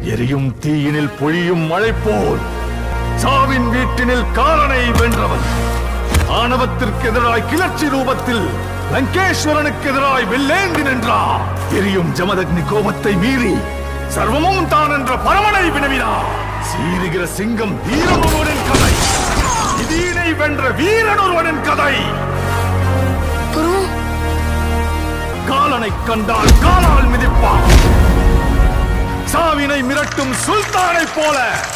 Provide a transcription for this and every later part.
எரியும் தீயினில் பொழியும் மழை போல் சாவின் வீட்டினில் காலனை வென்றவன் ஆணவத்திற்கு எதிராய் கிளர்ச்சி ரூபத்தில் லங்கேஸ்வரனுக்கு எதிராய் வெள்ளேந்தி நின்றார் எரியும் ஜமதக்னி கோபத்தை மீறி சர்வமும் தான் என்ற பரமனை வினவினார் சீருகிற சிங்கம் வீரன் ஒருவனின் கதை இதீனை வென்ற வீரன் ஒருவனின் கதை காலனை கண்டால் காலால் மிதிப்பான் சாவினை மிரட்டும் சுல்தானை போல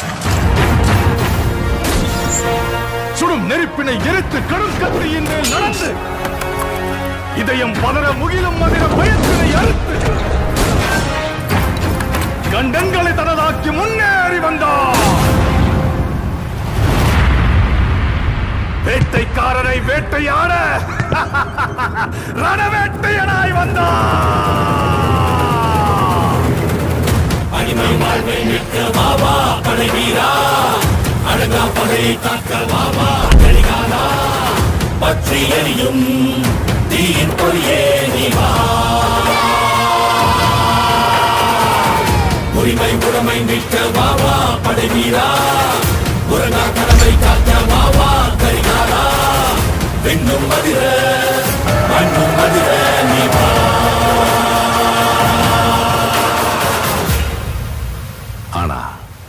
சுடும் நெருப்பினை எரித்து கடும் கத்தியின் மேல் நடந்து இதயம் பதற முகிலும் மதிர பயத்தினை அறுத்து கண்டங்களை தனதாக்கி முன்னேறி வந்தார் வேட்டைக்காரரை வேட்டையாட ரணவேட்டையனாய் வந்தார் அடிமை வாழ்வை நிற்க வாவா படை வீரா அழகா பகையை தாக்க வாவா கரிகாலா பற்றி எரியும் தீயின் பொறியே நீ வா உரிமை உடமை நிற்க வாவா படை வீரா உறங்கா கடமை காக்க வாவா கரிகாலா பெண்ணும் மதிர மண்ணும் மதிர நீ வா ஆனா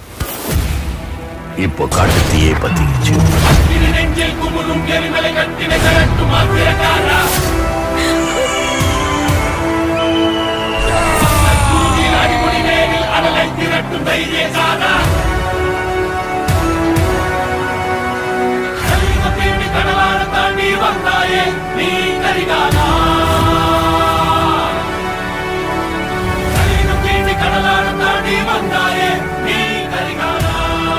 இப்போ காட்டு தீயை பத்திக்கிச்சு இரு நெஞ்சில் குமுறும் எரிமலை கட்டின கரட்டும் ஆத்திரக்காரா சூரியன் அடிமுடி மேலில் அனலை திரட்டும் தைரியசாரா கலியுக பீடி கடலான தாண்டி வந்தாயே நீ கரிகாலா கலியுக பீடி கடலான தாண்டி வந்தாயே நீ கரிகாலா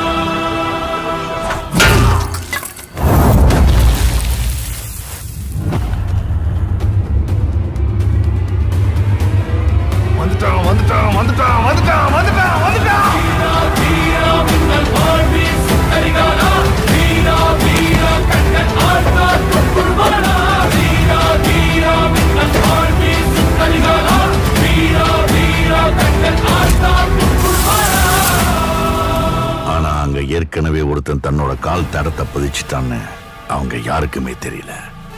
வந்துட்டான் வந்துட்டான் வந்துட்டான் வந்துட்டான் வந்துட்டான் வந்துட்டான் வீரா மின்னல் வாழ்வி சுத்தரிகாலா வீரா வீரா கண்கள் ஆழ்ந்தா துப்புள்வானா வீரா வீரா மின்னல் வாழ்வி சுத்தரிகாலா வீரா வீரா கண்கள் ஆழ்ந்தா துப்புள்வானா ஆனா அங்க ஏற்கனவே ஒருத்தன் தன்னோட கால் தடத்தை பதிச்சுட்டான்னு அவங்க யாருக்குமே தெரியல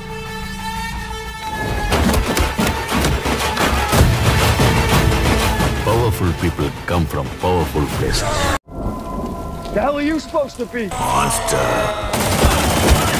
Powerful people come from powerful places. The hell are you supposed to be? Monster.